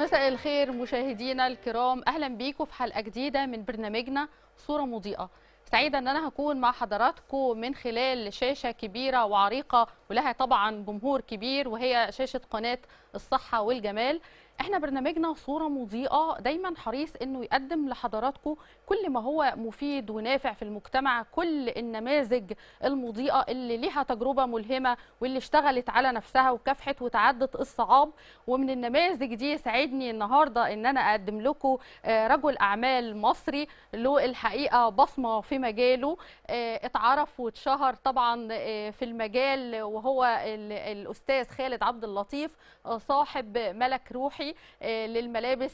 مساء الخير مشاهدينا الكرام اهلا بيكم في حلقه جديده من برنامجنا صوره مضيئه سعيده ان انا هكون مع حضراتكم من خلال شاشه كبيره وعريقه ولها طبعا جمهور كبير وهي شاشه قناه الصحه والجمال احنا برنامجنا صوره مضيئه دايما حريص انه يقدم لحضراتكم كل ما هو مفيد ونافع في المجتمع كل النماذج المضيئه اللي ليها تجربه ملهمه واللي اشتغلت على نفسها وكافحت وتعدت الصعاب ومن النماذج دي يسعدني النهارده ان انا اقدم لكم رجل اعمال مصري له الحقيقه بصمه في مجاله اتعرف واتشهر طبعا في المجال وهو الاستاذ خالد عبد اللطيف صاحب ملك روحي للملابس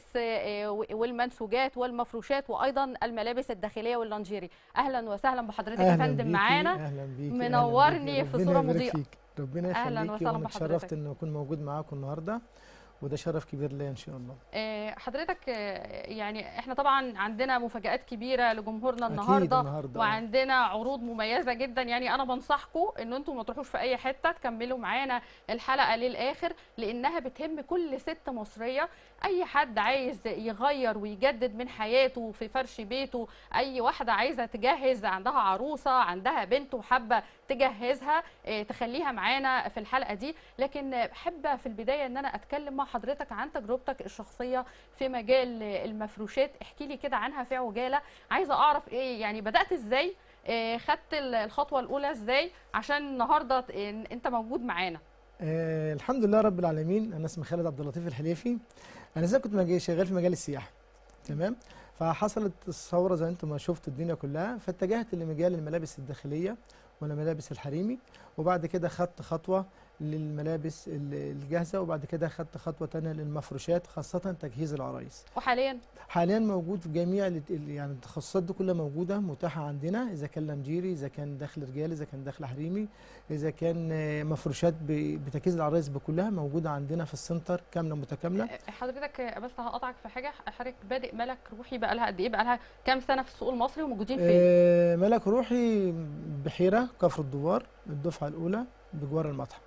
والمنسوجات والمفروشات وايضا الملابس الداخليه واللانجيري اهلا وسهلا بحضرتك يا فندم معانا اهلا بيكي منورني أهلاً في صوره مضيئه ربنا أهلاً يخليكي وسهلاً وانا بحضرتك. اتشرفت ان اكون موجود معاكم النهارده وده شرف كبير ليا ان شاء الله آه، حضرتك آه، يعني احنا طبعا عندنا مفاجآت كبيره لجمهورنا أكيد النهارده النهاردة، آه. وعندنا عروض مميزه جدا يعني انا بنصحكم ان انتم ما تروحوش في اي حته تكملوا معانا الحلقه للاخر لانها بتهم كل ست مصريه اي حد عايز يغير ويجدد من حياته في فرش بيته اي واحده عايزه تجهز عندها عروسه عندها بنت وحابه تجهزها آه، تخليها معانا في الحلقه دي لكن آه، بحب في البدايه ان انا اتكلم مع حضرتك عن تجربتك الشخصيه في مجال آه، المفروشات احكي لي كده عنها في عجاله عايزه اعرف ايه يعني بدات ازاي آه، خدت ال- الخطوه الاولى ازاي عشان النهارده ت- إن انت موجود معانا آه الحمد لله رب العالمين انا اسمي خالد عبد اللطيف الحليفي انا زي كنت مجي- شغال في مجال السياحه تمام فحصلت الثوره زي انتم ما شفتوا الدنيا كلها فاتجهت لمجال الملابس الداخليه والملابس الحريمي وبعد كده خدت خطوه للملابس ال- الجاهزه وبعد كده خدت خطوه تانية للمفروشات خاصه تجهيز العرايس وحاليا حاليا موجود في جميع الت- ال- يعني التخصصات دي كلها موجوده متاحه عندنا اذا كان لانجيري اذا كان داخل رجالي اذا كان داخل حريمي اذا كان آه، مفروشات ب- بتجهيز العرايس بكلها موجوده عندنا في السنتر كامله متكامله آه، حضرتك آه، بس هقطعك في حاجه حضرتك بادئ ملك روحي بقى لها قد ايه بقى لها كام سنه في السوق المصري وموجودين فين آه، ملك روحي بحيره كفر الدوار الدفعه الاولى بجوار المطحن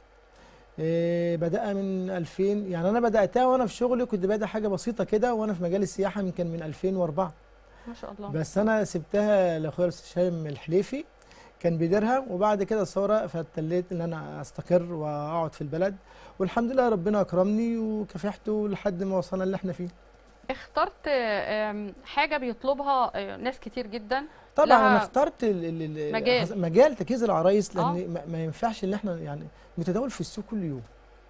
آه، بدأ من 2000 يعني انا بداتها وانا في شغلي كنت بادئ حاجه بسيطه كده وانا في مجال السياحه يمكن من 2004 ما شاء الله بس انا سبتها لاخويا الاستاذ هشام الحليفي كان بيديرها وبعد كده الثوره فاتليت ان انا استقر واقعد في البلد والحمد لله ربنا اكرمني وكافحته لحد ما وصلنا اللي احنا فيه اخترت آم، حاجه بيطلبها آه، ناس كتير جدا طبعا لها انا اخترت ال ال ال مجال. مجال تجهيز العرايس لان آه. ما- ما ينفعش ان احنا يعني متداول في السوق كل يوم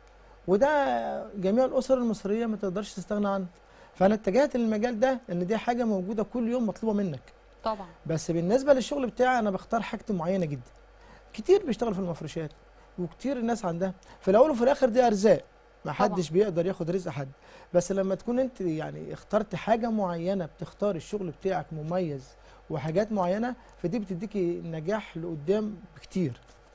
وده جميع الاسر المصريه ما تقدرش تستغنى عنه فانا اتجهت للمجال ده لان دي حاجه موجوده كل يوم مطلوبه منك طبعا بس بالنسبه للشغل بتاعي انا بختار حاجه معينه جدا كتير بيشتغل في المفروشات وكتير الناس عندها في الاول وفي الاخر دي ارزاق ما طبعاً. حدش بيقدر ياخد رزق حد بس لما تكون انت يعني اخترت حاجه معينه بتختار الشغل بتاعك مميز وحاجات معينه فدي بتديكي نجاح لقدام بكتير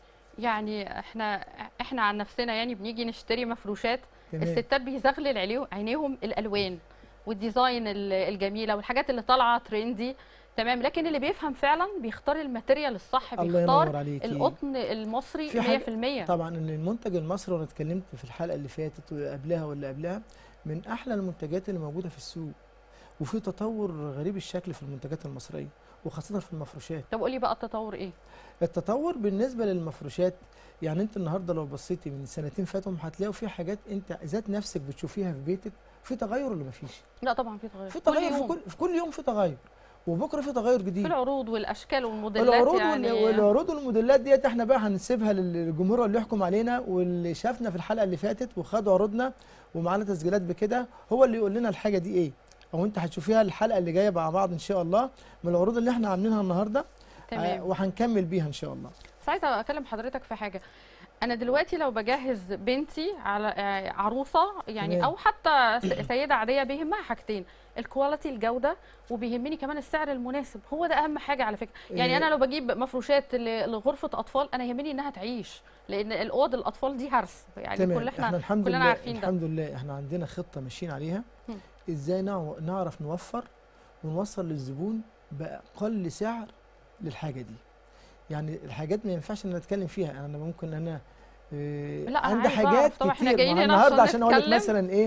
يعني احنا احنا عن نفسنا يعني بنيجي نشتري مفروشات تمام. الستات بيزغلل عليه- عينيهم الالوان والديزاين ال- الجميله والحاجات اللي طالعه ترندي تمام لكن اللي بيفهم فعلا بيختار الماتيريال الصح الله بيختار ينور عليكي القطن المصري في 100% حاجة- طبعا ان المنتج المصري وانا اتكلمت في الحلقه اللي فاتت وقبلها واللي قبلها من احلى المنتجات اللي موجوده في السوق وفي تطور غريب الشكل في المنتجات المصريه وخاصه في المفروشات طب قولي بقى التطور ايه التطور بالنسبه للمفروشات يعني انت النهارده لو بصيتي من سنتين فاتوا هتلاقوا في حاجات انت ذات نفسك بتشوفيها في بيتك في تغير ولا مفيش لا طبعا في تغير في كل تغير في يوم. كل في كل يوم في تغير وبكره في تغير في جديد العروض والاشكال والموديلات العروض يعني وال- والعروض والموديلات ديت احنا بقى هنسيبها للجمهور اللي يحكم علينا واللي شافنا في الحلقه اللي فاتت وخد عروضنا ومعانا تسجيلات بكده هو اللي يقول لنا الحاجه دي ايه او انت هتشوفيها الحلقه اللي جايه مع بعض ان شاء الله من العروض اللي احنا عاملينها النهارده تمام آه، وهنكمل بيها ان شاء الله بس عايزه اكلم حضرتك في حاجه انا دلوقتي لو بجهز بنتي على آه، عروسه يعني تمام. او حتى س- سيده عاديه بيهمها حاجتين الكواليتي الجوده وبيهمني كمان السعر المناسب هو ده اهم حاجه على فكره يعني إيه. انا لو بجيب مفروشات ل- لغرفه اطفال انا يهمني انها تعيش لان الاوض الاطفال دي هرس يعني تمام كل احنا احنا الحمد كلنا لله عارفين ده. الحمد لله احنا عندنا خطه ماشيين عليها مم. ازاي نعو- نعرف نوفر ونوصل للزبون باقل سعر للحاجه دي يعني الحاجات ما ينفعش ان نتكلم فيها يعني انا ممكن انا آه، لا، أنا عندي عايزة حاجات أعرف. طبعا إحنا كتير جايين ما هو هنا النهارده عشان عشان اقول لك نتكلم. مثلا ايه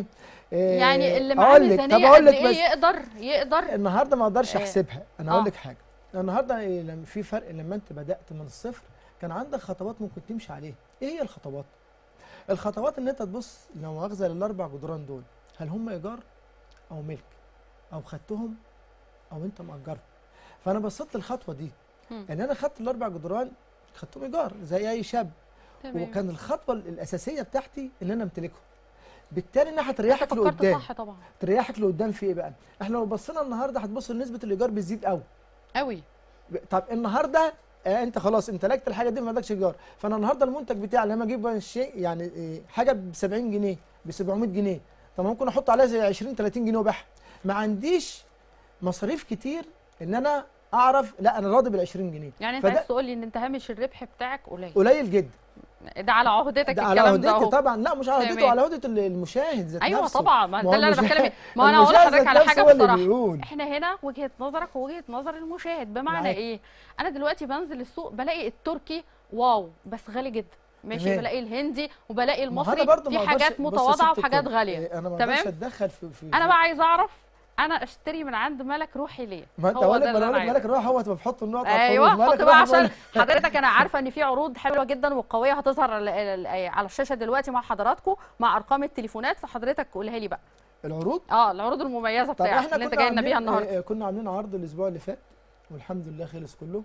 إيه، يعني اللي معاه أقول لك- طب ميزانيه أقول قد لك ايه بس يقدر يقدر النهارده ما اقدرش آه. احسبها انا آه. اقول لك حاجه النهارده إيه لما في فرق لما انت بدات من الصفر كان عندك خطوات ممكن تمشي عليها ايه هي الخطوات الخطوات ان انت تبص لو مؤاخذه للاربع جدران دول هل هم ايجار او ملك او خدتهم او انت مأجرهم فانا بصيت الخطوه دي مم. ان انا خدت الاربع جدران خدتهم ايجار زي اي شاب تمام وكان الخطوه الاساسيه بتاعتي ان انا امتلكهم بالتالي انها هتريحك فكرت لقدام صح طبعا تريحك لقدام في ايه بقى احنا لو بصينا النهارده هتبص لنسبه الايجار بتزيد قوي قوي طب النهارده آه انت خلاص امتلكت الحاجه دي ما عندكش ايجار فانا النهارده المنتج بتاعي لما اجيب الشيء يعني إيه، حاجه ب 70 جنيه ب 700 جنيه طب ممكن احط عليها زي 20 30 جنيه وبيعها ما عنديش مصاريف كتير ان انا اعرف لا انا راضي بال 20 جنيه يعني انت فده- عايز تقول لي ان انت هامش الربح بتاعك قليل قليل جدا ده على عهدتك ده على الكلام ده عهدتي اهو طبعا لا مش على عهدتي تمام. وعلى عهده ال- المشاهد ذات ايوه نفسه طبعا ما ما ده هو اللي انا المشاهد- بتكلم فيه ما انا هقول المشاهد لحضرتك ذات على نفسه حاجه هو اللي بصراحه بيقول. احنا هنا وجهه نظرك ووجهه نظر المشاهد بمعنى معاك. ايه انا دلوقتي بنزل السوق بلاقي التركي واو بس غالي جدا ماشي تمام. بلاقي الهندي وبلاقي ما هو أنا المصري برضه في ما أقدرش- حاجات بص يا متواضعه ست وحاجات الكل، غاليه إيه، انا ما تمام؟ اقدرش اتدخل في, في انا بقى عايزه اعرف انا اشتري من عند ملك روحي ليه ما انت هو اقول لك ده ما اللي انا أنا اقول لك مالك روح هو تبقى بحط النقط على ايوه الحروف، مالك حط بقى روح بقول- عشان حضرتك انا عارفه ان في عروض حلوه جدا وقويه هتظهر ال- ال- على الشاشه دلوقتي مع حضراتكم مع ارقام التليفونات فحضرتك قولها لي بقى العروض اه العروض المميزه طب بتاعتك احنا اللي انت كنا جاي لنا بيها عاملين- النهارده آه، آه، كنا عاملين عرض الاسبوع اللي فات والحمد لله خلص كله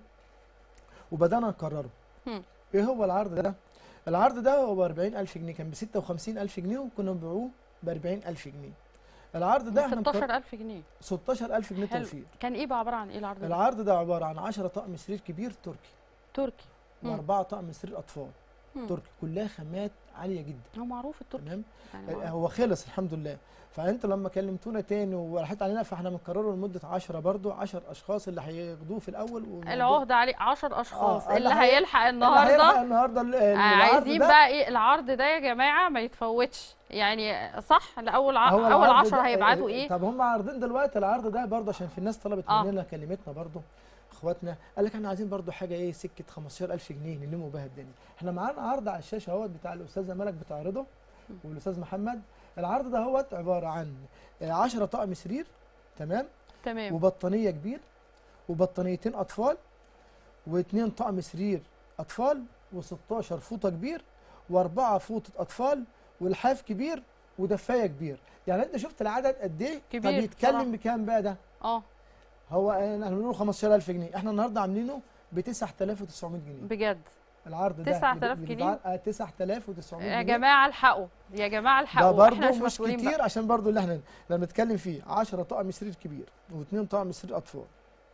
وبدانا نكرره هم. ايه هو العرض ده العرض ده هو ب 40000 جنيه كان ب 56000 جنيه وكنا بنبيعوه ب 40000 جنيه العرض ده احنا مكر- 16000 جنيه 16000 جنيه حلو توفير كان ايه بقى عباره عن ايه العرض ده العرض ده عباره عن 10 طقم سرير كبير تركي تركي مم. واربعه طقم سرير اطفال مم. تركي كلها خامات عاليه جدا هو معروف التركي تمام يعني معروف. هو خلص الحمد لله فانت لما كلمتونا تاني ورحت علينا فاحنا بنكرره لمده 10 برضو 10 اشخاص اللي هياخدوه في الاول والموضوع- العهد عليه 10 اشخاص آه، اللي اللي هي- هيلحق اللي هيلحق النهارده النهارده ال- آه، العرض عايزين ده بقى ايه العرض ده يا جماعه ما يتفوتش يعني صح لاول ع... هو اول العرض 10 ده- هيبعتوا ايه طب هم عارضين دلوقتي العرض ده برضه عشان في الناس طلبت آه. مننا كلمتنا برضه اخواتنا قال لك احنا عايزين برضه حاجه ايه سكه 15000 جنيه نلموا بيها الدنيا احنا معانا عرض على الشاشه اهوت بتاع الاستاذه ملك بتعرضه والاستاذ محمد العرض ده هوت عباره عن 10 طقم سرير تمام تمام وبطانيه كبير وبطانيتين اطفال واثنين طقم سرير اطفال و16 فوطه كبير واربعه فوطه اطفال والحاف كبير ودفايه كبير يعني انت شفت العدد قد ايه كبير طب يتكلم بصراحة. بكام بقى ده اه هو احنا بنقول 15000 جنيه احنا النهارده عاملينه ب 9900 جنيه بجد العرض ده 9000 اللي جنيه؟ بيتع- آه، 9900 يا جنيه جماعه الحقوا يا جماعه ده الحقوا احنا برضه مش مش مسؤولين كتير بقى عشان برضه اللي احنا لما بنتكلم فيه 10 طقم سرير كبير واثنين طقم سرير اطفال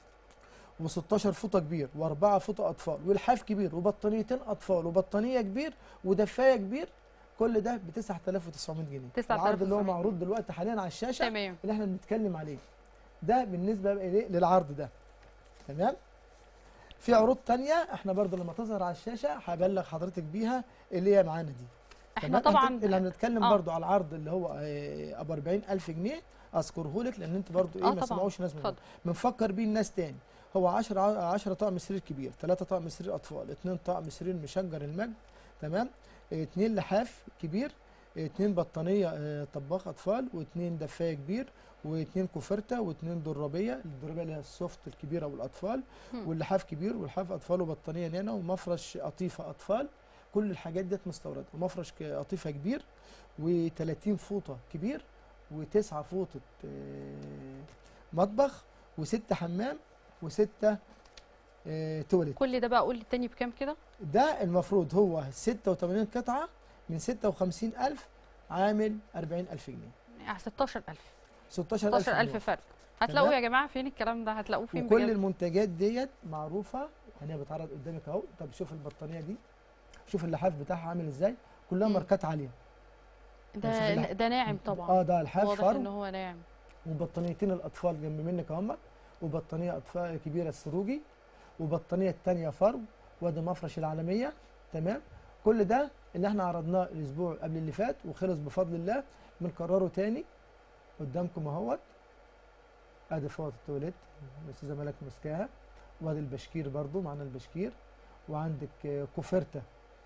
و16 فوطه كبير واربعه فوطه اطفال والحاف كبير وبطانيتين اطفال وبطانيه كبير ودفايه كبير كل ده ب 9900 جنيه 9900 العرض اللي هو معروض دلوقتي حاليا على الشاشه تمام اللي احنا بنتكلم عليه ده بالنسبه بقى إيه؟ للعرض ده تمام في عروض تانية احنا برضه لما تظهر على الشاشه هبلغ حضرتك بيها اللي هي معانا دي احنا تمام؟ طبعا اللي هنتكلم آه. برضو على العرض اللي هو آه، ابو 40000 جنيه اذكره لك لان انت برضو ايه آه ما طبعاً. سمعوش ناس من اتفضل. بنفكر بيه الناس تاني هو 10 10 طقم سرير كبير 3 طقم سرير اطفال 2 طقم سرير مشجر المجد تمام 2 لحاف كبير 2 بطانيه آه، طباخ اطفال و2 دفايه كبير و2 كوفرته و2 درابيه الدرابيه اللي هي السوفت الكبيره والاطفال هم. واللحاف كبير والحاف اطفال وبطانيه نانا ومفرش قطيفه اطفال كل الحاجات ديت مستورده ومفرش ك- قطيفه كبير و30 فوطه كبير وتسعة فوطه آه، مطبخ وستة حمام وستة آه، تواليت كل ده بقى قول لي تاني بكام كده ده المفروض هو 86 قطعه من 56000 عامل 40000 جنيه يعني 16000 16000 16000 جنيه. فرق هتلاقوه تمام. يا جماعه فين الكلام ده هتلاقوه فين وكل بجد المنتجات ديت معروفه يعني هي بتعرض قدامك اهو طب شوف البطانيه دي شوف اللحاف بتاعها عامل ازاي كلها مم. ماركات عاليه ده شوف اللحم. ده ناعم طبعا اه ده الحاف واضح ان فرو هو ناعم وبطانيتين الاطفال جنب منك اهم وبطانيه اطفال كبيره السروجي وبطانيه الثانيه فرو وادي مفرش العالميه تمام كل ده اللي احنا عرضناه الاسبوع قبل اللي فات وخلص بفضل الله بنكرره تاني قدامكم اهوت ادي فوط التواليت الاستاذه ملك ماسكاها وادي البشكير برضو معانا البشكير وعندك آه، كوفرته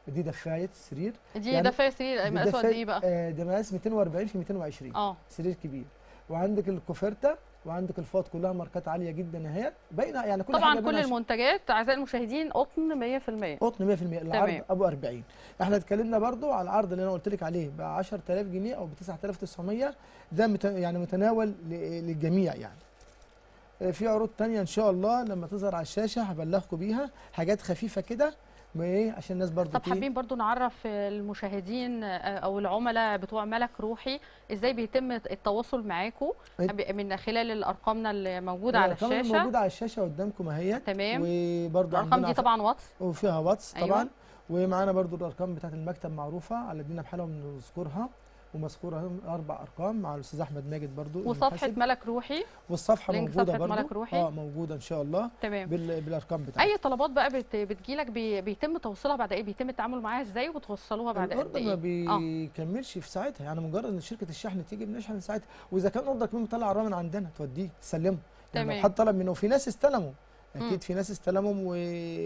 دي دفايه سرير دي يعني دفايه سرير دي مقاسه قد دفاية- ايه بقى آه، ده مقاس 240 في 220 اه سرير كبير وعندك الكوفرتا وعندك الفاط كلها ماركات عاليه جدا اهي باينه يعني كل طبعا حاجه كل باينة المنتجات اعزائي المشاهدين قطن 100% قطن 100% العرض تمام. ابو 40 احنا اتكلمنا برضو على العرض اللي انا قلت لك عليه ب 10000 جنيه او ب 9900 ده مت... يعني متناول ل... للجميع يعني آه، في عروض تانية ان شاء الله لما تظهر على الشاشه هبلغكم بيها حاجات خفيفه كده ما ايه عشان الناس برضو طب تي- حابين برضو نعرف المشاهدين آه، او العملاء بتوع ملك روحي ازاي بيتم التواصل معاكم أي- من خلال ارقامنا اللي موجوده على الأرقام اللي الشاشه موجوده على الشاشه قدامكم اهيت تمام وبرضو الارقام عندنا دي طبعا واتس وفيها واتس أيوة. طبعا ومعانا برضو الارقام بتاعت المكتب معروفه على دينا بحالها ونذكرها ومذكوره هم اربع ارقام مع الاستاذ احمد ماجد برضو وصفحه المحاسب. ملك روحي والصفحه لينك موجوده صفحة برضو ملك روحي. اه موجوده ان شاء الله تمام بال... بالارقام بتاعتها اي طلبات بقى بت... بتجيلك بي... بيتم توصيلها بعد ايه بيتم التعامل معاها ازاي وبتوصلوها بعد قد الاوردر ما ايه آه. بيكملش في ساعتها يعني مجرد ان شركه الشحن تيجي بنشحن في ساعتها واذا كان اوردر كمان مطلع عربيه من عندنا توديه تسلمه يعني لو تمام. حد طلب منه وفي ناس استلموا مم. اكيد في ناس استلموا و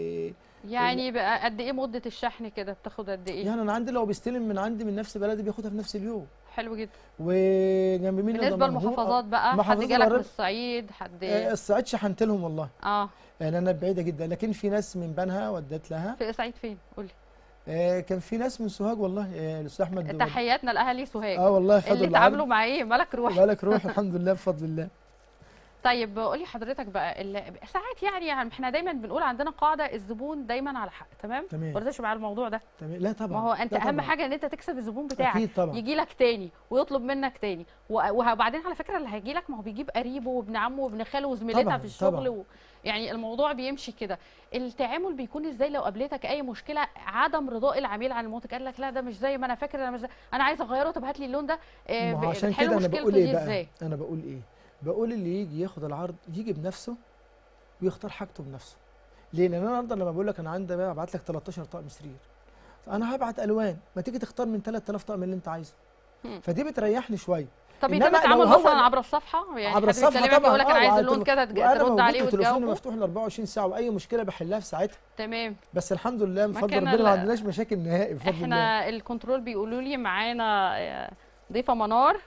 يعني بقى قد ايه مده الشحن كده بتاخد قد ايه يعني انا عندي لو بيستلم من عندي من نفس بلدي بياخدها في نفس اليوم حلو جدا وجنب مني بالنسبه ضمنهور. للمحافظات بقى حد محافظات جالك من الغرب. الصعيد حد آه، الصعيد شحنت لهم والله اه يعني انا بعيده جدا لكن في ناس من بنها وديت لها في الصعيد فين قولي آه، كان في ناس من سوهاج والله آه، الاستاذ احمد ود- تحياتنا لاهالي سوهاج اه والله خدوا اللي العرض. اتعاملوا مع ايه ملك روح بالك روح الحمد لله بفضل الله طيب قولي حضرتك بقى ال- ساعات يعني, يعني احنا دايما بنقول عندنا قاعده الزبون دايما على حق تمام تمام وردش مع الموضوع ده تمام لا طبعا ما هو انت لا اهم طبعاً. حاجه ان انت تكسب الزبون بتاعك اكيد طبعا يجي لك تاني ويطلب منك تاني و- وبعدين على فكره اللي هيجي لك ما هو بيجيب قريبه وابن عمه وابن خاله وزميلتها طبعاً، في الشغل طبعاً. و... يعني الموضوع بيمشي كده التعامل بيكون ازاي لو قابلتك اي مشكله عدم رضاء العميل عن المنتج قال لك لا ده مش زي ما انا فاكر انا مش زي انا عايز اغيره طب هات لي اللون ده آه، ما هو ب- عشان بتحل كده انا مشكلته بقول دي ايه بقى ازاي انا بقول ايه بقول اللي يجي ياخد العرض يجي بنفسه ويختار حاجته بنفسه ليه لان انا النهارده لما بقول لك انا عندي بقى ابعت لك 13 طقم سرير انا هبعت الوان ما تيجي تختار من 3000 طقم اللي انت عايزه مم. فدي بتريحني شويه طب إنما يتم لو التعامل هو- مثلا عبر الصفحه يعني عبر حد الصفحه بيكلمك طبعا يقول لك انا آه، عايز وعلى اللون التل- كده تج- وأنا ترد موجود عليه وتليفوني وتجاوبه مفتوح ال 24 ساعه واي مشكله بحلها في ساعتها تمام بس الحمد لله بفضل مكان ربنا ال- ما عندناش مشاكل نهائي بفضل الله احنا الكنترول بيقولوا لي معانا آه، ضيفه منار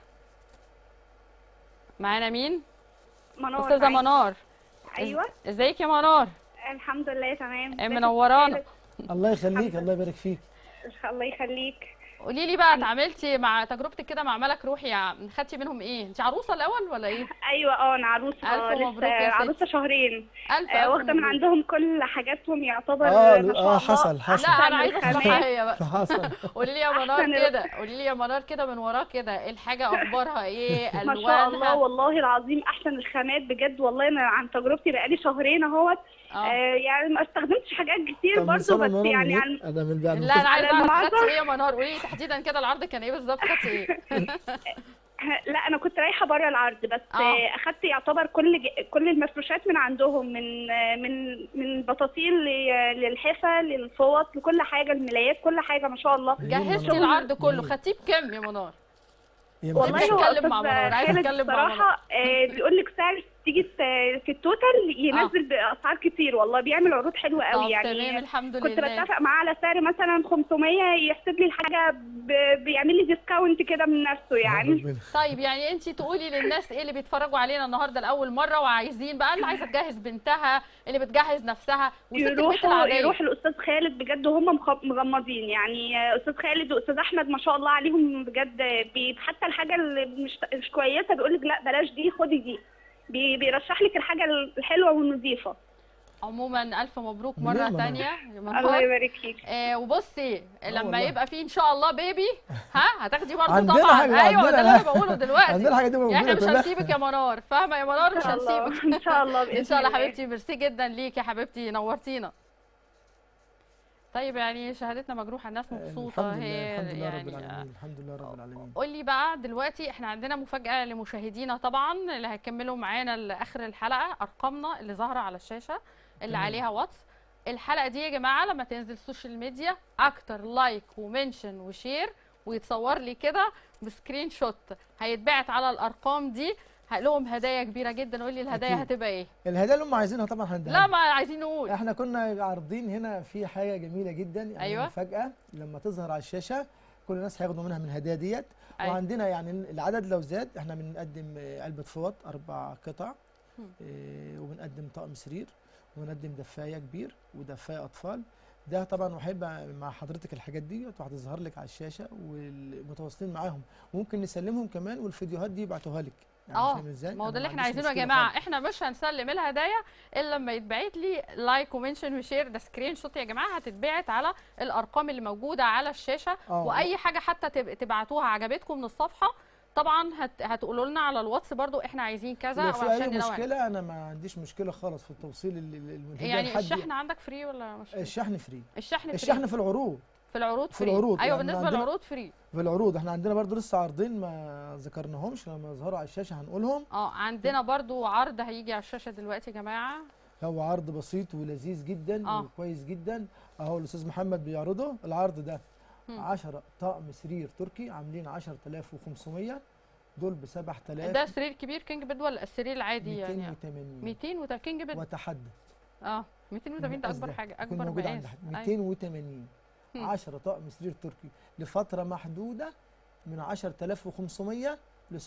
معانا مين منار استاذه معاكي. منار ايوه ازيك يا منار الحمد لله تمام آه، ازيك منورانا يا الله يخليك الحمد الله يبارك فيك خالد؟ الله يخليك قولي لي بقى اتعاملتي مع تجربتك كده مع ملك روحي يعني خدتي منهم ايه انت عروسه الاول ولا ايه ايوه اه انا عروسه ألف لسه مبروك يا ستي. عروسه شهرين الف آه، الف واخده من مبروك. عندهم كل حاجاتهم يعتبر اه ما شاء اه الله حصل حصل لا انا عايزه الخامات. اسمعها هي بقى حصل قولي لي يا منار أحسن كده قولي لي يا منار كده من وراه كده الحاجه اخبارها ايه ما شاء الله الوانها والله العظيم احسن الخامات بجد والله انا عن تجربتي بقالي شهرين اهوت اه آه يعني ما استخدمتش حاجات كتير طب من برضو سنة بس مرة يعني من عن هيك؟ انا من بعد لا انا عايزه على اعرف المعرض. خدتي ايه يا منار قولي لي تحديدا كده العرض كان ايه بالظبط خدتي ايه لا انا كنت رايحه بره العرض بس آه. آه. اخدت يعتبر كل ج- كل المفروشات من عندهم من آه، من من بطاطين ل- للحفه للفوط لكل حاجه الملايات كل حاجه ما شاء الله جهزتي منار. العرض كله جميل. خدتيه بكام يا منار هي والله مفيش- هو اتكلم مع أستاذ منار، عايزة خالد اتكلم مع بصراحه آه، بيقول لك سعر تيجي ت- في التوتال ينزل باسعار كتير والله بيعمل عروض حلوه طب قوي تمام يعني الحمد كنت لله بتفق معاه على سعر مثلا 500 يحسب لي الحاجه ب- بيعمل لي ديسكاونت كده من نفسه يعني ربنا. طيب يعني انت تقولي للناس ايه اللي بيتفرجوا علينا النهارده لاول مره وعايزين بقى اللي عايزه تجهز بنتها اللي بتجهز نفسها وست البيت يروحوا العاديه يروح الاستاذ خالد بجد وهم مخ- مغمضين يعني آه، استاذ خالد واستاذ احمد ما شاء الله عليهم بجد بي حتى الحاجه اللي مش مش كويسه بيقول لك لا بلاش دي خدي دي بي بيرشح لك الحاجه الحلوه والنظيفه عموما الف مبروك منين مره منار؟ ثانيه يا الله منار يبارك فيك آه وبصي لما والله. يبقى في ان شاء الله بيبي ها هتاخدي برضه عندنا طبعا حاجة، ايوه عندنا ده اللي انا لا. بقوله دلوقتي عندنا الحاجات دي يعني احنا موجوده مش كلها هنسيبك يا منار فاهمه يا منار ان مش شاء الله هنسيبك ان شاء الله بإذن ان شاء الله الله. حبيبتي ميرسي جدا ليك يا حبيبتي نورتينا طيب يعني شهادتنا مجروحه الناس مبسوطه الحمد هي لله الحمد لله رب يعني العالمين الحمد لله رب العالمين قول لي بقى دلوقتي احنا عندنا مفاجاه لمشاهدينا طبعا اللي هيكملوا معانا لاخر الحلقه ارقامنا اللي ظاهره على الشاشه اللي تمام. عليها واتس الحلقه دي يا جماعه لما تنزل السوشيال ميديا اكتر لايك ومنشن وشير ويتصور لي كده بسكرين شوت هيتبعت على الارقام دي لهم هدايا كبيره جدا قول لي الهدايا أكيد. هتبقى ايه الهدايا اللي هم عايزينها طبعا هنديها لا لهم. ما عايزين نقول احنا كنا عارضين هنا في حاجه جميله جدا يعني أيوة. مفاجاه لما تظهر على الشاشه كل الناس هياخدوا منها من الهدايا ديت أيوة. وعندنا يعني العدد لو زاد احنا بنقدم آه، علبه فوط اربع قطع مم. آه، وبنقدم طقم سرير ونقدم دفايه كبير ودفايه اطفال ده طبعا وهيبقى مع حضرتك الحاجات دي وهتظهر لك على الشاشه والمتواصلين معاهم وممكن نسلمهم كمان والفيديوهات دي يبعتوها لك يعني اه فاهم ازاي ما هو ده أنا اللي احنا عنديش عايزينه يا مشكلة جماعه خالص. احنا مش هنسلم الهدايا الا لما يتبعت لي لايك ومنشن وشير ده سكرين شوت يا جماعه هتتبعت على الارقام اللي موجوده على الشاشه آه. واي حاجه حتى تب- تبعتوها عجبتكم من الصفحه طبعا هت... هتقولوا لنا على الواتس برضو احنا عايزين كذا لو في اي وعشان ننوع. مشكله انا ما عنديش مشكله خالص في التوصيل ال- ال- الهدية يعني لحد- الشحن عندك فري ولا مش فري؟ الشحن فري الشحن فري الشحن في العروض في العروض في فري العروض، ايوه يعني بالنسبه عندنا- للعروض فري في العروض احنا عندنا برضو لسه عارضين ما ذكرناهمش لما يظهروا على الشاشه هنقولهم اه عندنا برضو عرض هيجي على الشاشه دلوقتي يا جماعه هو عرض بسيط ولذيذ جدا آه. وكويس جدا اهو الاستاذ محمد بيعرضه العرض ده مم. 10 طقم سرير تركي عاملين 10500 دول ب 7000 ده سرير كبير كينج بيد ولا السرير العادي يعني 280 200 وده كينج بيد وتحدى اه 280 ده اكبر قصدي حاجه يكون اكبر موجود مقاس عند حد. أيوة. 280 مم. 10 طقم سرير تركي لفتره محدوده من 10500 ل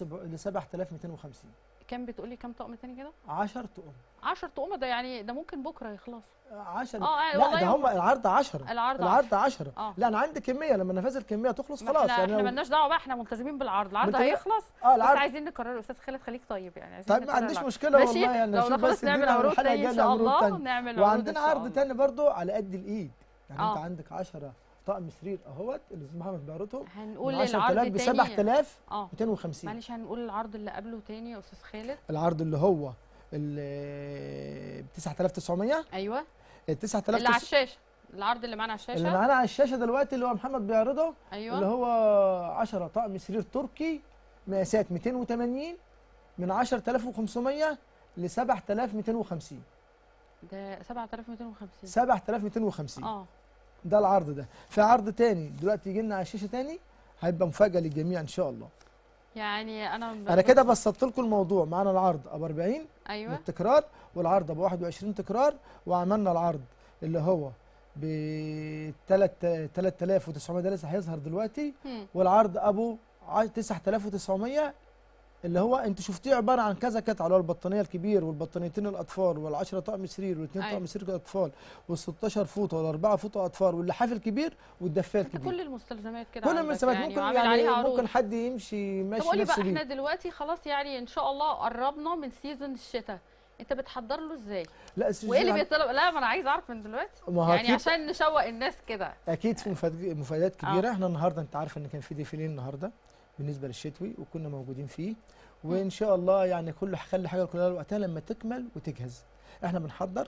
7250 كام بتقولي كام طقم تاني كده 10 طقم 10 طقم ده يعني ده ممكن بكره يخلص 10 اه لا والله ده هو- هم العرض 10 العرض العرض 10 اه لا انا عندي كميه لما نفذ الكميه تخلص ما خلاص احنا, يعني احنا لو- مالناش دعوه بقى احنا ملتزمين بالعرض العرض ملتزم- هيخلص اه بس العرض عايزين نكرره استاذ خالد خليك طيب يعني عايزين طيب ما نكرر عنديش العرض. مشكله ماشي والله يعني لو شوف نخلص بس نعمل ادينا عروض الحلقة تاني ان الجاية شاء نعمل عروض الله تاني. نعمل عروض وعندنا إن شاء عرض الله. تاني برضو على قد الايد يعني آه. انت عندك 10 طقم سرير اهوت الاستاذ محمد بيعرضهم هنقول من 10000 العرض ب تاني 7250 اه معلش هنقول العرض اللي قبله تاني يا استاذ خالد العرض اللي هو ال 9900 ايوه ال اللي على 9000 الشاشه العرض اللي معانا على اللي الشاشه معانا على الشاشه دلوقتي اللي هو محمد بيعرضه ايوه اللي هو 10 طقم سرير تركي مقاسات 280 من 10500 ل 7250 ده 7250 7250 اه ده العرض ده في عرض تاني دلوقتي يجي لنا على الشاشه تاني هيبقى مفاجاه للجميع ان شاء الله يعني انا ب- انا كده بسطت لكم الموضوع معانا العرض ابو 40 ايوه بالتكرار والعرض ابو 21 تكرار وعملنا العرض اللي هو ب 3900 ده لسه هيظهر دلوقتي مم. والعرض ابو ع- 9900 اللي هو انت شفتيه عباره عن كذا قطعه اللي هو البطانيه الكبير والبطانيتين الاطفال والعشرة طقم سرير والاثنين أيوة. طقم سرير اطفال وال16 فوطه والاربعه فوطه اطفال واللحاف الكبير والدفايه انت الكبير كل المستلزمات كده كل عندك المناسبات يعني ممكن وعامل يعني عليها عروض. ممكن حد يمشي طب ماشي قولي بقى نفسه احنا بيه دلوقتي خلاص يعني ان شاء الله قربنا من سيزون الشتاء انت بتحضر له ازاي لا السيزون وايه اللي عن- بيطلب لا ما انا عايز اعرف من دلوقتي ما هو يعني أكيد- عشان نشوق الناس كده اكيد في مفاد- مفاجآت كبيره احنا النهارده انت عارف ان كان في ديفيلين النهارده بالنسبه للشتوي وكنا موجودين فيه وان شاء الله يعني كل خلي حاجه كلها وقتها لما تكمل وتجهز احنا بنحضر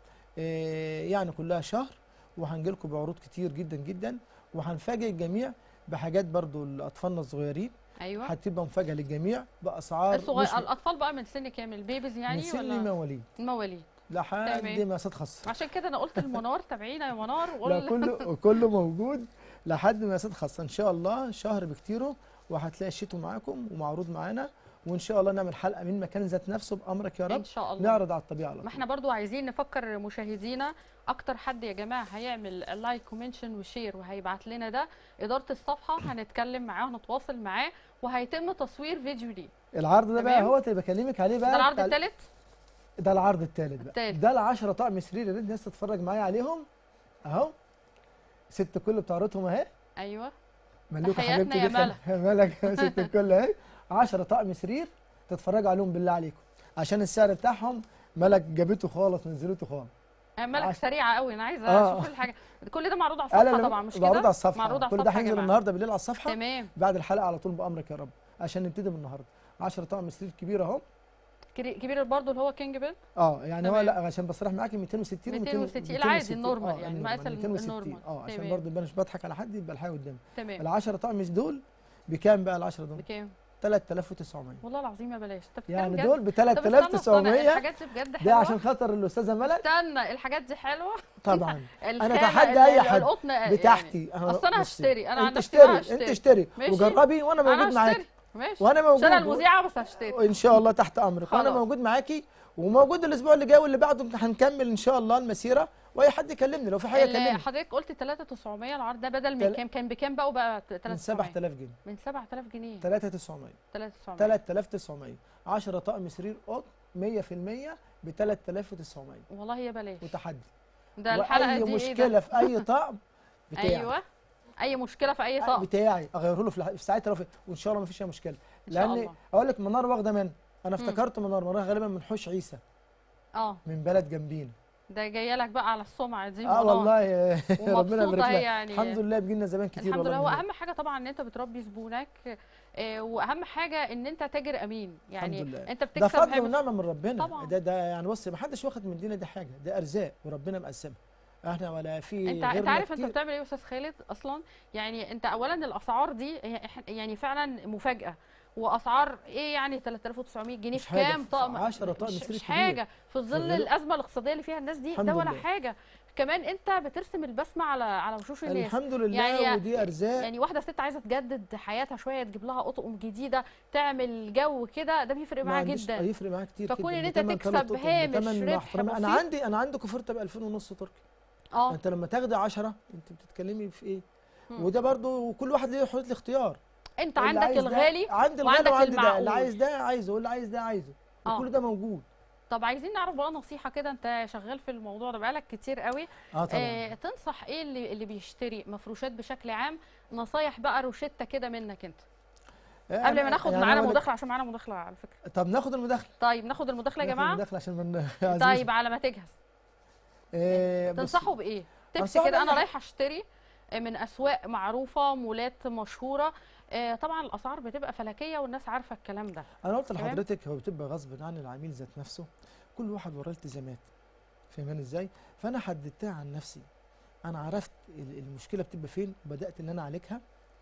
اه يعني كلها شهر وهنجي لكم بعروض كتير جدا جدا وهنفاجئ الجميع بحاجات برضو لاطفالنا الصغيرين ايوه هتبقى مفاجاه للجميع باسعار الصغير مش الاطفال بقى من سن كام البيبيز يعني من سن ولا مواليد المواليد لحد تمام. ما خاصه عشان كده انا قلت المنار تابعينا يا منار لا وقول كله كله موجود لحد ما يصير خاصه ان شاء الله شهر بكتيره وهتلاقي الشتو معاكم ومعروض معانا وان شاء الله نعمل حلقه من مكان ذات نفسه بامرك يا رب ان شاء الله نعرض على الطبيعه على ما طول. احنا برضو عايزين نفكر مشاهدينا اكتر حد يا جماعه هيعمل لايك ومنشن وشير وهيبعت لنا ده اداره الصفحه هنتكلم معاه ونتواصل معاه وهيتم تصوير فيديو ليه العرض ده بقى تمام. هو اللي بكلمك عليه بقى ده العرض بتاع- الثالث ده العرض الثالث بقى التالت. ده العشرة طقم سرير يا ريت الناس تتفرج معايا عليهم اهو ست الكل بتعرضهم اهي ايوه ملوكه تحياتنا حبيبتي يا جدا يا ملك يا ست الكل اهي 10 طقم سرير تتفرجوا عليهم بالله عليكم عشان السعر بتاعهم ملك جابته خالص نزلته خالص مالك عش- سريعه قوي انا عايزه آه. اشوف الحاجه كل ده معروض على انا الصفحه اللي طبعا مش كده معروض على الصفحه معروض على كل ده الصفحه يا هينزل جماعه النهارده بالليل على الصفحه تمام بعد الحلقه على طول بامرك يا رب عشان نبتدي من النهارده 10 طقم سرير كبير اهو كري- كبير برضه اللي هو كينج بيل اه يعني هو تمام. لا عشان بصراحه معاكي 260 و 260 العادي النورمال يعني المقاس ال- 260 النورمال. اه عشان تمام. برضه يبقى مش بضحك على حد يبقى الحاجه قدامي تمام ال 10 طقم دول بكام بقى ال 10 دول؟ بكام 3900 والله العظيم يا بلاش طب بكام يعني بجد؟ دول ب طب استنى، استنى، 3900 الحاجات دي بجد ده حلوه عشان خاطر الاستاذه ملك استنى الحاجات دي حلوه طبعا الخامة، أتحدى ال- أي ال- حد القطن يعني. بتاعتي اصل انا بصي، هشتري انا عن انت نفسي بقى اشتري انت اشتري ماشي. وجربي وانا انا موجود معاك هشتري ماشي وانا مش انا موجود المذيعه بس هشتري ان شاء الله تحت امرك وانا خلاص. موجود معاكي وموجود الاسبوع اللي جاي واللي بعده هنكمل ان شاء الله المسيره واي حد يكلمني لو في حاجه ال- كلمني حضرتك قلت 3900 العرض ده بدل من تل- كام كان بكام بقى وبقى من 3900 7000 جنيه من 7000 جنيه 3900 3900 3900 10 طقم سرير قط 100% ب 3900 والله يا بلاش وتحدي ده الحلقه واي دي ايه مشكله ده في اي طقم بتاعي ايوه اي مشكله في اي طقم بتاعي اغيره له في الح- في ساعتها لو في وان شاء الله ما فيش اي مشكله إن شاء لان الله. اقول لك منار واخده من انا مم. افتكرت منار منار غالبا من حوش عيسى اه من بلد جنبينا ده جايه لك بقى على السمعه دي اه منار. والله يا- ربنا ومبسوطه يبارك هي لها يعني الحمد لله بيجي لنا زمان كتير الحمد والله لله هو من هناك. اهم حاجه طبعا ان انت بتربي زبونك آه، واهم حاجه ان انت تاجر امين يعني الحمد لله. انت ده بتكسب فضل هامش ونعمه من ربنا طبعا. ده ده يعني بص ما حدش واخد من دينا دي حاجه ده ارزاق وربنا مقسمها احنا ولا في انت انت غيرنا عارف انت كتير. بتعمل ايه يا استاذ خالد اصلا يعني انت اولا الاسعار دي هي إح- يعني فعلا مفاجاه واسعار ايه يعني 3900 جنيه مش في حاجة، كام في طقم 10 طقم مش, سرير مش كبير. حاجه في ظل شغال. الازمه الاقتصاديه اللي فيها الناس دي الحمد ده ولا لله. حاجه كمان انت بترسم البسمه على على وشوش الناس الحمد لله يعني- ودي ارزاق يعني واحده ست عايزه تجدد حياتها شويه تجيب لها اطقم جديده تعمل جو كده ده بيفرق ما معاها عنديش- جدا يفرق معاك كتير فكون جدا. إن أنت بتمن تكسب تلات قطن، هامش بتمن ربح محترم. انا بسيط. عندي انا عندي كفرته ب 2000 ونص تركي اه انت لما تاخدي 10 انت بتتكلمي في ايه مم. وده برضو كل واحد ليه حدود الاختيار انت اللي عندك عايز ده- الغالي عندي وعندك الغالي وعندي ده المعقول. اللي عايز ده عايزه واللي عايز ده عايزه آه. وكل ده موجود طب عايزين نعرف بقى نصيحه كده انت شغال في الموضوع ده بقالك كتير قوي اه طبعا آه تنصح ايه اللي اللي بيشتري مفروشات بشكل عام نصايح بقى روشته كده منك انت آه، قبل ما ناخد يعني معانا أقول لك- مداخله عشان معانا مداخله على فكره طب ناخد المداخله طيب ناخد المداخله يا ناخد جماعه المداخله عشان من عزيز. طيب على ما تجهز آه بص، تنصحوا بايه تبس أنصحه كده انا بأي رايحه اشتري من اسواق معروفه مولات مشهوره آه، طبعا الاسعار بتبقى فلكيه والناس عارفه الكلام ده انا قلت تمام. لحضرتك هو بتبقى غصب عن العميل ذات نفسه كل واحد وراه التزامات فاهماني ازاي فانا حددتها عن نفسي انا عرفت ال- المشكله بتبقى فين وبدات ان انا اعالجها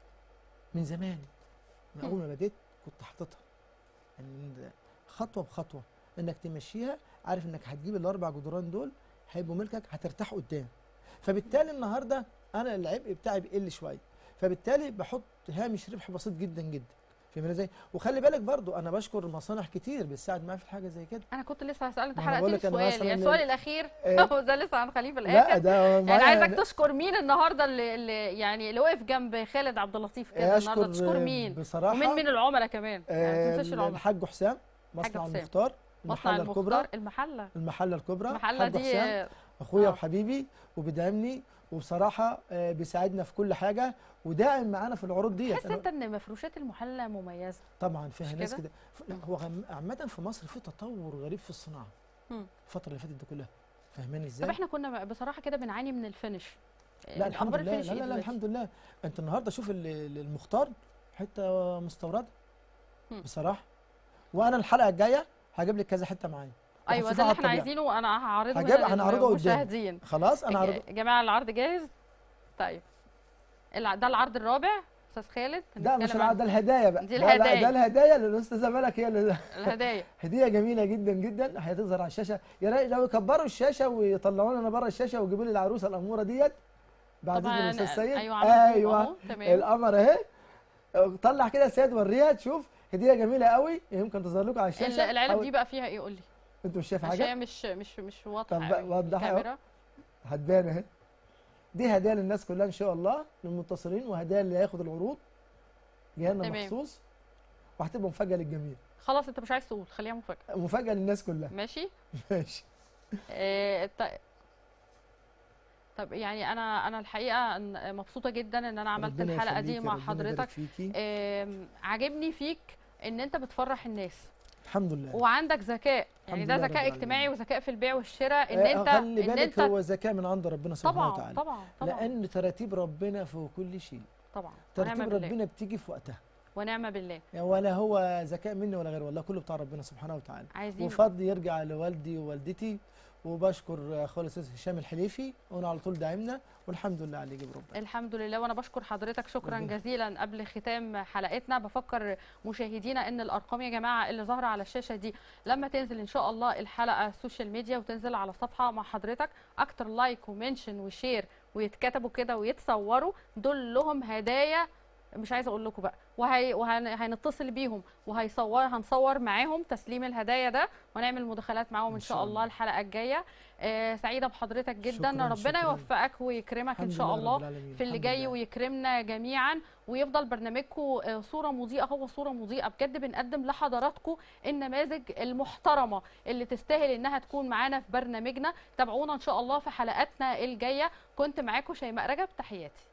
من زمان من اول ما بديت كنت حاططها يعني من خطوه بخطوه انك تمشيها عارف انك هتجيب الاربع جدران دول هيبقوا ملكك هترتاح قدام فبالتالي النهارده انا العبء بتاعي بيقل شويه فبالتالي بحط هامش ربح بسيط جدا جدا فاهمين ازاي وخلي بالك برضو انا بشكر مصانع كتير بتساعد معايا في حاجه زي كده انا كنت لسه هسال انت ما أنا بقول حرقت لي لك أنا السؤال مثلاً يعني السؤال الاخير إيه؟ ده لسه هنخليه في لا الاخر ده يعني معايا عايزك أنا تشكر مين النهارده اللي, اللي يعني اللي وقف جنب خالد عبد اللطيف كده النهارده تشكر مين بصراحه ومين من العملاء كمان يعني ما آه، تنساش العملاء الحاج حسام حاج مصنع حسام. المختار مصنع المحله الكبرى المختار المحله المحله الكبرى المحله حاج دي حسام آه، اخويا آه. وحبيبي وبيدعمني وبصراحه آه، بيساعدنا في كل حاجه وداعم معانا في العروض ديت تحس أنا انت ان مفروشات المحله مميزه طبعا فيها مش ناس كده؟ كده ف- لا، هو غم- عامه في مصر في تطور غريب في الصناعه مم. الفتره اللي فاتت دي كلها فاهماني طب ازاي احنا كنا بصراحه كده بنعاني من الفينش لا الحمد أخبار لله الفينش لا إيه لا, لا دلوقتي؟ الحمد لله انت النهارده شوف ال- ال- المختار حته مستورده مم. بصراحه وانا الحلقه الجايه هجيب لك كذا حته معايا ايوه وهتشوفها ده اللي على احنا الطبيعة. عايزينه وانا هعرضه هجيب- هنا هنعرضه قدام. للمشاهدين خلاص انا هعرضه يا جماعه العرض جاهز طيب الع- ده العرض الرابع استاذ خالد ده مش هنتكلم الع- عن ده الهدايا بقى دي لا لا الهدايا. ده الهدايا للاستاذه ملك هي اللي الهدايا هديه جميله جدا جدا هتظهر على الشاشه يا ريت لو يكبروا الشاشه ويطلعوا لنا بره الشاشه ويجيبوا لي العروسه الاموره ديت بعد اذن طبعا الاستاذ سيد ايوه عامل زوم ايوه أهو، تمام القمر اهي طلع كده يا سيد وريها تشوف هديه جميله قوي يمكن تظهر لكم على ال- الشاشه العلب حاول- دي بقى فيها ايه قول لي انتوا مش شايف عشان حاجه هي مش مش مش طب واضحه بقى قوي وضحها أهو. الكاميرا هتبان اهي دي هدايا للناس كلها ان شاء الله للمتصلين وهدايا اللي هياخد العروض جايه لنا تمام. مخصوص وهتبقى مفاجاه للجميع خلاص انت مش عايز تقول خليها مفاجاه مفاجاه للناس كلها ماشي ماشي آه، ط- طب يعني انا انا الحقيقه إن- مبسوطه جدا ان انا عملت ربنا الحلقه دي يخليكي، مع ربنا يبارك حضرتك فيكي آم، عاجبني فيك ان انت بتفرح الناس الحمد لله وعندك ذكاء يعني الحمد ده لله رب ذكاء العالمين. اجتماعي وذكاء في البيع والشراء ان آه، انت خلي ان بالك انت هو ذكاء من عند ربنا سبحانه طبعا وتعالى طبعا طبعا لان تراتيب ربنا في كل شيء طبعا ونعم ترتيب بالله ربنا بتيجي في وقتها ونعم بالله يعني ولا هو ذكاء مني ولا غيره والله كله بتاع ربنا سبحانه وتعالى عايزين وفضل يرجع لوالدي ووالدتي وبشكر اخويا الاستاذ هشام الحليفي وانا على طول داعمنا والحمد لله على اللي يجيب ربنا الحمد لله وانا بشكر حضرتك شكرا ربنا. جزيلا قبل ختام حلقتنا بفكر مشاهدينا ان الارقام يا جماعه اللي ظاهره على الشاشه دي لما تنزل ان شاء الله الحلقه السوشيال ميديا وتنزل على الصفحه مع حضرتك اكتر لايك ومنشن وشير ويتكتبوا كده ويتصوروا دول لهم هدايا مش عايزه اقول لكم بقى وهي وهنتصل بيهم وهيصور هنصور معاهم تسليم الهدايا ده ونعمل مداخلات معاهم ان إن شاء شاء الله الله. الحلقه الجايه آه، سعيده بحضرتك جدا شكراً، ربنا شكراً. يوفقك ويكرمك ان الحمد شاء لله رب الله العالمين، في اللي الحمد جاي لله. ويكرمنا جميعا ويفضل برنامجكم آه، صوره مضيئه هو صوره مضيئه بجد بنقدم لحضراتكم النماذج المحترمه اللي تستاهل انها تكون معانا في برنامجنا تابعونا ان شاء الله في حلقاتنا الجايه كنت معاكم شيماء رجب تحياتي